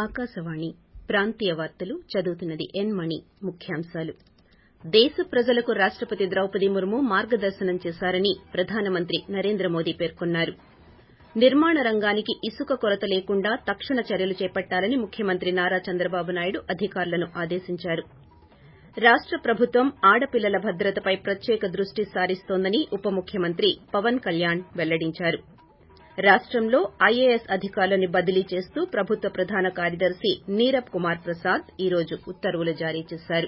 ఆకాశవాణి ప్రాంతీయ వార్తలు చదువుతున్నది ఎన్ మణి ముఖ్యాంశాలు దేశ ప్రజలకు రాష్టపతి ద్రౌపది ముర్ము మార్గదర్శనం చేశారని ప్రధానమంత్రి నరేంద్ర మోదీ పేర్కొన్నారు నిర్మాణ రంగానికి ఇసుక కొరత లేకుండా తక్షణ చర్యలు చేపట్టాలని ముఖ్యమంత్రి నారా చంద్రబాబు నాయుడు అధికారులను ఆదేశించారు రాష్ట ప్రభుత్వం ఆడపిల్లల భద్రతపై ప్రత్యేక దృష్టి సారిస్తోందని ఉప ముఖ్యమంత్రి పవన్ కళ్యాణ్ వెల్లడించారు రాష్టంలో ఐఏఎస్ అధికారులను బదిలీ చేస్తూ ప్రభుత్వ ప్రధాన కార్యదర్శి నీరబ్ కుమార్ ప్రసాద్ ఈ రోజు ఉత్తర్వులు జారీ చేశారు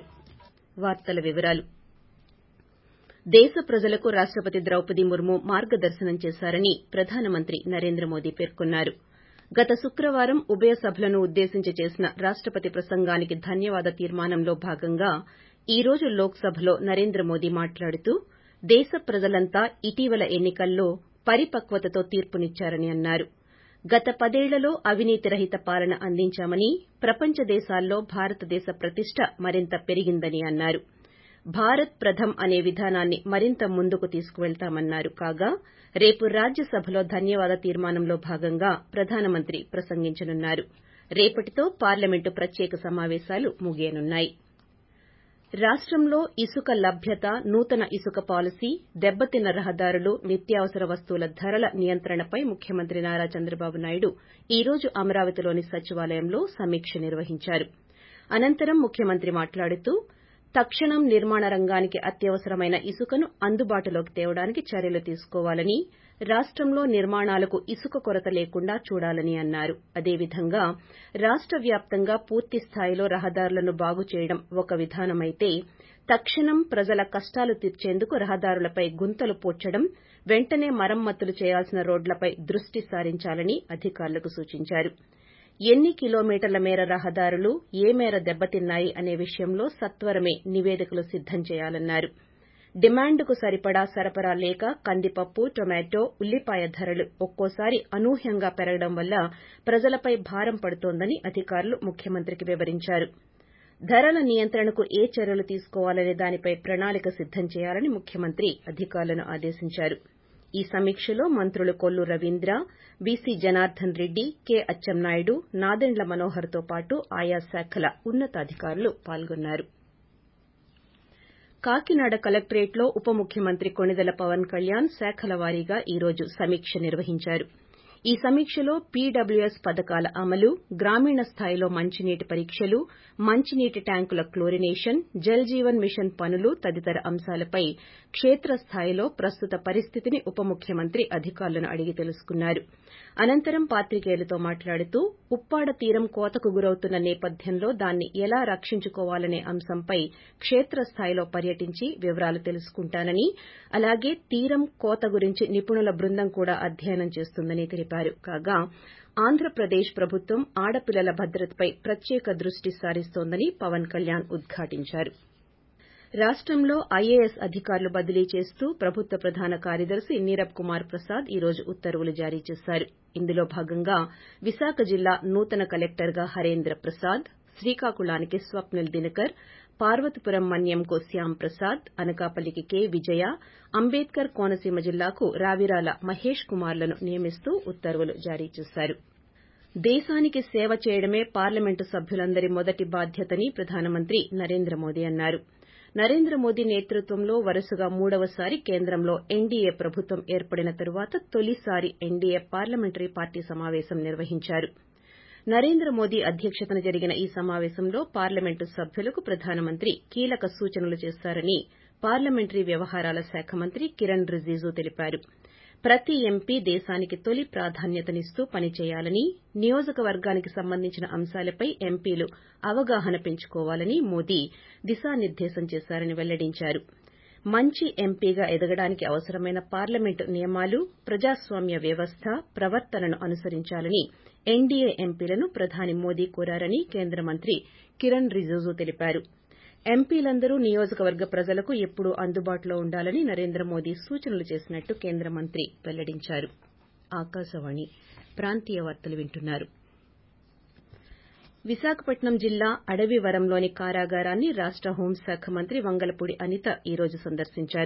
దేశ ప్రజలకు రాష్టపతి ద్రౌపది ముర్ము మార్గదర్శనం చేశారని ప్రధానమంత్రి నరేంద్ర మోదీ పేర్కొన్నారు గత శుక్రవారం ఉభయ సభలను ఉద్దేశించి చేసిన రాష్టపతి ప్రసంగానికి ధన్యవాద తీర్మానంలో భాగంగా ఈ రోజు లోక్ సభలో నరేంద్ర మోదీ మాట్లాడుతూ దేశ ప్రజలంతా ఇటీవల ఎన్ని కల్లో పరిపక్వతతో తీర్పునిచ్చారని అన్నారు గత పదేళ్లలో అవినీతి రహిత పాలన అందించామని ప్రపంచ దేశాల్లో భారతదేశ ప్రతిష్ట మరింత పెరిగిందని అన్నారు భారత్ ప్రథమ్ అనే విధానాన్ని మరింత ముందుకు తీసుకువెళతామన్నారు కాగా రేపు రాజ్యసభలో ధన్యవాద తీర్మానంలో భాగంగా ప్రధానమంత్రి ప్రసంగించనున్నారు రేపటితో పార్లమెంటు ప్రత్యేక సమావేశాలు ముగియనున్నాయి రాష్టంలో ఇసుక లభ్యత నూతన ఇసుక పాలసీ దెబ్బతిన్న రహదారులు నిత్యావసర వస్తువుల ధరల నియంత్రణపై ముఖ్యమంత్రి నారా చంద్రబాబు నాయుడు ఈ రోజు అమరావతిలోని సచివాలయంలో సమీక్ష నిర్వహించారు అనంతరం ముఖ్యమంత్రి మాట్లాడుతూ తక్షణం నిర్మాణ రంగానికి అత్యవసరమైన ఇసుకను అందుబాటులోకి తేవడానికి చర్యలు తీసుకోవాలని రాష్టంలో నిర్మాణాలకు ఇసుక కొరత లేకుండా చూడాలని అన్నారు అదేవిధంగా రాష్ట వ్యాప్తంగా పూర్తి స్థాయిలో రహదారులను బాగు చేయడం ఒక విధానమైతే తక్షణం ప్రజల కష్టాలు తీర్చేందుకు రహదారులపై గుంతలు పూడ్చడం వెంటనే మరమ్మతులు చేయాల్సిన రోడ్లపై దృష్టి సారించాలని అధికారులకు సూచించారు ఎన్ని కిలోమీటర్ల మేర రహదారులు ఏ మేర దెబ్బతిన్నాయి అనే విషయంలో సత్వరమే నివేదికలు సిద్దం చేయాలన్నారు డిమాండ్కు సరిపడా సరఫరా లేక కందిపప్పు టొమాటో ఉల్లిపాయ ధరలు ఒక్కోసారి అనూహ్యంగా పెరగడం వల్ల ప్రజలపై భారం పడుతోందని అధికారులు ముఖ్యమంత్రికి వివరించారు ధరల నియంత్రణకు ఏ చర్యలు తీసుకోవాలనే దానిపై ప్రణాళిక సిద్దం చేయాలని ముఖ్యమంత్రి అధికారులను ఆదేశించారు ఈ సమీక్షలో మంత్రులు కొల్లు రవీంద్ర బీసీ జనార్దన్ రెడ్డి కె అచ్చెన్నాయుడు నాదెండ్ల మనోహర్తో పాటు ఆయా శాఖల ఉన్నతాధికారులు పాల్గొన్నారు కాకినాడ కలెక్టరేట్లో ఉప ముఖ్యమంత్రి కొణిదెల పవన్ కళ్యాణ్ శాఖల వారీగా ఈ రోజు సమీక్ష నిర్వహించారు ఈ సమీక్షలో పీడబ్ల్యూఎస్ పథకాల అమలు గ్రామీణ స్థాయిలో మంచినీటి పరీక్షలు మంచినీటి ట్యాంకుల క్లోరినేషన్ జల్ జీవన్ మిషన్ పనులు తదితర అంశాలపై కేత్రస్థాయిలో ప్రస్తుత పరిస్థితిని ఉప ముఖ్యమంత్రి అధికారులను అడిగి తెలుసుకున్నారు అనంతరం పాత్రికేయులతో మాట్లాడుతూ ఉప్పాడ తీరం కోతకు గురవుతున్న నేపథ్యంలో దాన్ని ఎలా రక్షించుకోవాలనే అంశంపై కేత్రస్థాయిలో పర్యటించి వివరాలు తెలుసుకుంటానని అలాగే తీరం కోత గురించి నిపుణుల బృందం కూడా అధ్యయనం చేస్తుందని తెలిపారు కాగా ఆంధ్రప్రదేశ్ ప్రభుత్వం ఆడపిల్లల భద్రతపై ప్రత్యేక దృష్టి సారిస్తోందని పవన్ కళ్యాణ్ ఉద్ఘాటించారు రాష్టంలో ఐఏఎస్ అధికారులు బదిలీ చేస్తూ ప్రభుత్వ ప్రధాన కార్యదర్శి నీరబ్ కుమార్ ప్రసాద్ ఈ రోజు ఉత్తర్వులు జారీ చేశారు ఇందులో భాగంగా విశాఖ జిల్లా నూతన కలెక్టర్గా హరేంద్ర ప్రసాద్ శ్రీకాకుళానికి స్వప్నిల్ దినకర్ పార్వతీపురం మన్యంకు శ్యాం ప్రసాద్ అనకాపల్లికి కె విజయ అంబేద్కర్ కోనసీమ జిల్లాకు రావిరాల మహేష్ కుమార్లను నియమిస్తూ ఉత్తర్వులు జారీ చేశారు దేశానికి సేవ చేయడమే పార్లమెంటు సభ్యులందరి మొదటి బాధ్యతని ప్రధానమంత్రి నరేంద్ర మోదీ అన్నారు నరేంద్ర మోదీ నేతృత్వంలో వరుసగా మూడవసారి కేంద్రంలో ఎన్డీఏ ప్రభుత్వం ఏర్పడిన తరువాత తొలిసారి ఎన్డీఏ పార్లమెంటరీ పార్టీ సమావేశం నిర్వహించారు నరేంద్ర మోదీ అధ్యక్షతన జరిగిన ఈ సమావేశంలో పార్లమెంటు సభ్యులకు ప్రధానమంత్రి కీలక సూచనలు చేశారని పార్లమెంటరీ వ్యవహారాల శాఖ మంత్రి కిరణ్ రిజిజు తెలిపారు ప్రతి ఎంపీ దేశానికి తొలి ప్రాధాన్యతనిస్తూ పనిచేయాలని నియోజకవర్గానికి సంబంధించిన అంశాలపై ఎంపీలు అవగాహన పెంచుకోవాలని మోదీ దిశానిర్దేశం చేశారని వెల్లడించారు మంచి ఎంపీగా ఎదగడానికి అవసరమైన పార్లమెంటు నియమాలు ప్రజాస్వామ్య వ్యవస్థ ప్రవర్తనను అనుసరించాలని ఎన్డీఏ ఎంపీలను ప్రధాని మోదీ కోరారని కేంద్ర మంత్రి కిరణ్ రిజిజు తెలిపారు ఎంపీలందరూ నియోజకవర్గ ప్రజలకు ఎప్పుడూ అందుబాటులో ఉండాలని నరేంద్ర మోదీ సూచనలు చేసినట్టు కేంద్ర మంత్రి వెల్లడించారు ఆకాశవాణి ప్రాంతీయ వార్తలు వింటున్నారు విశాఖపట్నం జిల్లా అడవివరంలోని కారాగారాన్ని రాష్ట హోంశాఖ మంత్రి వంగలపూడి అనిత ఈ రోజు సందర్శించారు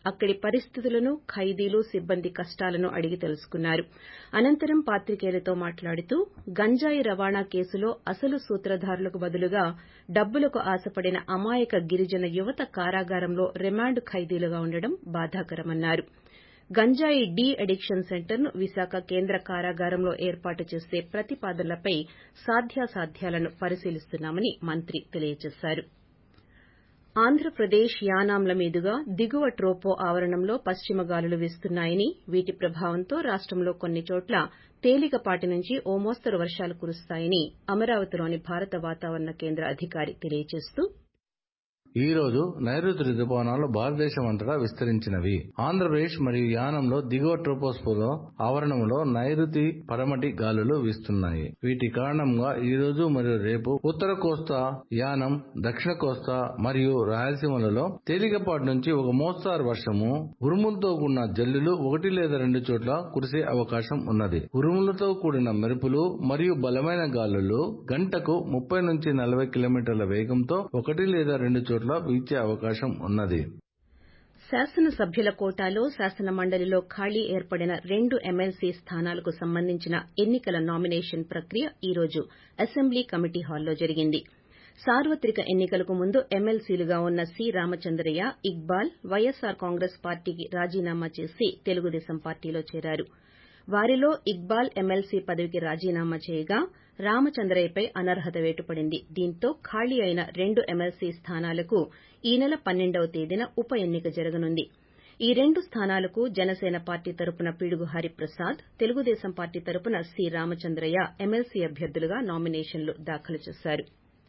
అక్కడి పరిస్థితులను ఖైదీలు సిబ్బంది కష్టాలను అడిగి తెలుసుకున్నారు అనంతరం పాత్రికేయులతో మాట్లాడుతూ గంజాయి రవాణా కేసులో అసలు సూత్రధారులకు బదులుగా డబ్బులకు ఆశపడిన అమాయక గిరిజన యువత కారాగారంలో రిమాండ్ ఖైదీలుగా ఉండడం బాధాకరమన్నారు గంజాయి డీ అడిక్షన్ సెంటర్ను విశాఖ కేంద్ర కారాగారంలో ఏర్పాటు చేసే ప్రతిపాదనలపై సాధ్యాసాధ్యాలను పరిశీలిస్తున్నామని మంత్రి తెలియజేశారు ఆంధ్రప్రదేశ్ యానాంల మీదుగా దిగువ ట్రోపో ఆవరణంలో పశ్చిమ గాలులు వీస్తున్నాయని వీటి ప్రభావంతో రాష్టంలో కొన్ని చోట్ల తేలికపాటి నుంచి ఓ మోస్తరు వర్షాలు కురుస్తాయని అమరావతిలోని భారత వాతావరణ కేంద్ర అధికారి తెలియజేస్తూ ఈ రోజు నైరుతి రుతుపవనాలు భారతదేశం అంతటా విస్తరించినవి ఆంధ్రప్రదేశ్ మరియు యానంలో దిగువ ట్రోపోస్ఫోలో ఆవరణంలో నైరుతి పడమటి గాలులు వీస్తున్నాయి వీటి కారణంగా ఈ రోజు మరియు రేపు ఉత్తర కోస్తా యానం దక్షిణ కోస్తా మరియు రాయలసీమలలో తేలికపాటి నుంచి ఒక మోస్తారు వర్షము ఉరుములతో కూడిన జల్లులు ఒకటి లేదా రెండు చోట్ల కురిసే అవకాశం ఉన్నది ఉరుములతో కూడిన మెరుపులు మరియు బలమైన గాలులు గంటకు ముప్పై నుంచి నలభై కిలోమీటర్ల వేగంతో ఒకటి లేదా రెండు చోట్ల వీచే అవకాశం ఉన్నది శాసనసభ్యుల కోటాలో శాసన మండలిలో ఖాళీ ఏర్పడిన రెండు ఎమ్మెల్సీ స్థానాలకు సంబంధించిన ఎన్నికల నామినేషన్ ప్రక్రియ ఈ రోజు అసెంబ్లీ కమిటీ హాల్లో జరిగింది సార్వత్రిక ఎన్నికలకు ముందు ఎమ్మెల్సీలుగా ఉన్న C Ramachandraiah Iqbal YSR Congress పార్టీకి రాజీనామా చేసి తెలుగుదేశం పార్టీలో చేరారు వారిలో ఇక్బాల్ ఎమ్మెల్సీ పదవికి రాజీనామా చేయగా రామచంద్రయ్యపై అనర్హత వేటుపడింది దీంతో ఖాళీ అయిన రెండు ఎమ్మెల్సీ స్థానాలకు ఈ నెల పన్నెండవ తేదీన ఉప ఎన్నిక జరగనుంది ఈ రెండు స్థానాలకు జనసేన పార్టీ తరపున పిడుగు హరిప్రసాద్ తెలుగుదేశం పార్టీ తరపున సి రామచంద్రయ్య ఎమ్మెల్సీ అభ్యర్థులుగా నామినేషన్లు దాఖలు చేశారు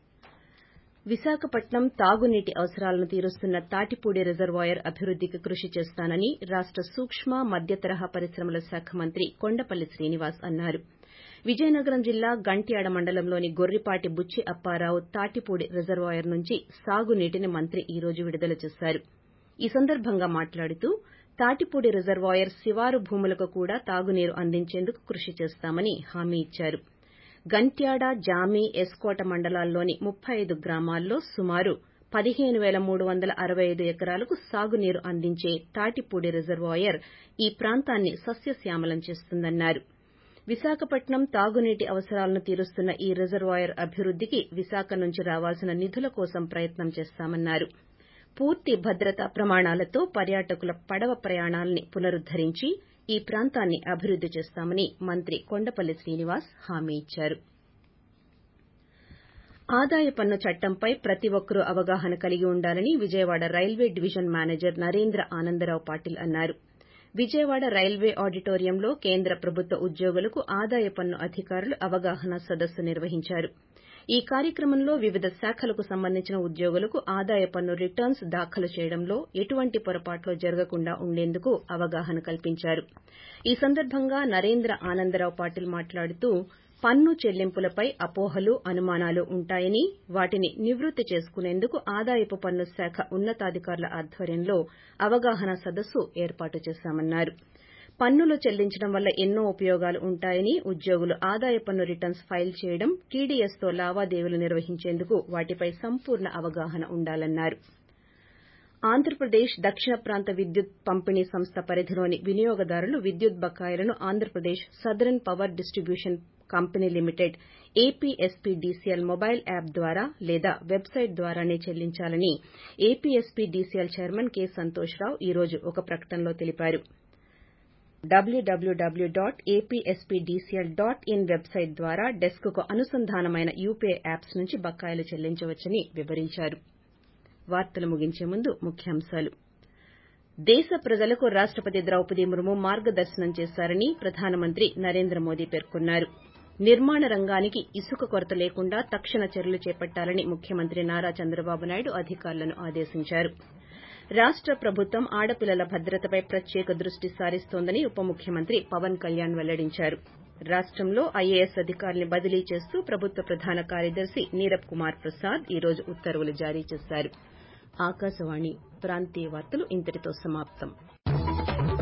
విశాఖపట్నం తాగునీటి అవసరాలను తీరుస్తున్న తాటిపూడి రిజర్వాయర్ అభివృద్దికి కృషి చేస్తానని రాష్ట సూక్ష్మ మధ్య తరహా పరిశ్రమల శాఖ మంత్రి కొండపల్లి శ్రీనివాస్ అన్నారు విజయనగరం జిల్లా గంట్యాడ మండలంలోని గొర్రిపాటి బుచ్చి అప్పారావు తాటిపూడి రిజర్వాయర్ నుంచి సాగునీటిని మంత్రి ఈ రోజు విడుదల చేశారు ఈ సందర్భంగా మాట్లాడుతూ తాటిపూడి రిజర్వాయర్ శివారు భూములకు కూడా తాగునీరు అందించేందుకు కృషి చేస్తామని హామీ ఇచ్చారు గంట్యాడ జామి ఎస్కోట మండలాల్లోని ముప్పై ఐదు గ్రామాల్లో సుమారు పదిహేను పేల మూడు వందల అరవై ఐదు ఎకరాలకు సాగునీరు అందించే తాటిపూడి రిజర్వాయర్ ఈ ప్రాంతాన్ని సస్యశ్యామలం చేస్తుందన్నారు విశాఖపట్నం తాగునీటి అవసరాలను తీరుస్తున్న ఈ రిజర్వాయర్ అభివృద్దికి విశాఖ నుంచి రావాల్సిన నిధుల కోసం ప్రయత్నం చేస్తామన్నారు పూర్తి భద్రతా ప్రమాణాలతో పర్యాటకుల పడవ ప్రయాణాల్ని పునరుద్దరించి ఈ ప్రాంతాన్ని అభివృద్ది చేస్తామని మంత్రి కొండపల్లి శ్రీనివాస్ హామీ ఇచ్చారు ఆదాయ పన్ను చట్టంపై ప్రతి ఒక్కరూ అవగాహన కలిగి ఉండాలని Vijayawada railway division manager Narendra Anandarao Patil అన్నారు విజయవాడ రైల్వే ఆడిటోరియంలో కేంద్ర ప్రభుత్వ ఉద్యోగులకు ఆదాయ పన్ను అధికారులు అవగాహన సదస్సు నిర్వహించారు ఈ కార్యక్రమంలో వివిధ శాఖలకు సంబంధించిన ఉద్యోగులకు ఆదాయ పన్ను రిటర్న్స్ దాఖలు చేయడంలో ఎటువంటి పొరపాట్లు జరగకుండా ఉండేందుకు అవగాహన కల్పించారు ఈ సందర్భంగా నరేంద్ర ఆనందరావు పాటిల్ మాట్లాడుతూ పన్ను చెల్లింపులపై అపోహలు అనుమానాలు ఉంటాయని వాటిని నివృత్తి చేసుకునేందుకు ఆదాయపు పన్ను శాఖ ఉన్నతాధికారుల ఆధ్వర్యంలో అవగాహన సదస్సు ఏర్పాటు చేశామన్నారు పన్నులు చెల్లించడం వల్ల ఎన్నో ఉపయోగాలు ఉంటాయని ఉద్యోగులు ఆదాయ పన్ను రిటర్న్స్ ఫైల్ చేయడం టీడీఎస్తో లావాదేవీలు నిర్వహించేందుకు వాటిపై సంపూర్ణ అవగాహన ఉండాలన్నారు ఆంధ్రప్రదేశ్ దక్షిణ ప్రాంత విద్యుత్ పంపిణీ సంస్థ పరిధిలోని వినియోగదారులు విద్యుత్ బకాయిలను Andhra Pradesh southern power distribution company limited APSPDCL mobile app ద్వారా లేదా వెబ్సైట్ ద్వారానే చెల్లించాలని ఏపీఎస్పీడీసీఎల్ చైర్మన్ కె సంతోష్రావు ఈ రోజు ఒక ప్రకటనలో తెలిపారు WWW dot APSPDCL dot in website ద్వారా డెస్క్కు అనుసంధానమైన యూపీఐ యాప్స్ నుంచి బకాయిలు చెల్లించవచ్చని వివరించారు వార్తలు ముగించే ముందు ముఖ్యాంశాలు దేశ ప్రజలకు రాష్టపతి ద్రౌపది ముర్ము మార్గదర్శనం చేశారని ప్రధానమంత్రి నరేంద్ర మోదీ పేర్కొన్నారు నిర్మాణ రంగానికి ఇసుక కొరత లేకుండా తక్షణ చర్యలు చేపట్టాలని ముఖ్యమంత్రి నారా చంద్రబాబు నాయుడు అధికారులను ఆదేశించారు రాష్ట ప్రభుత్వం ఆడపిల్లల భద్రతపై ప్రత్యేక దృష్టి సారిస్తోందని ఉప ముఖ్యమంత్రి పవన్ కళ్యాణ్ వెల్లడించారు రాష్టంలో ఐఏఎస్ అధికారుల్ని బదిలీ చేస్తూ ప్రభుత్వ ప్రధాన కార్యదర్శి నీరబ్ కుమార్ ప్రసాద్ ఈ రోజు ఉత్తర్వులు జారీ చేశారు ఆకాశవాణి ప్రాంతీయ వార్తలు ఇంతటితో సమాప్తం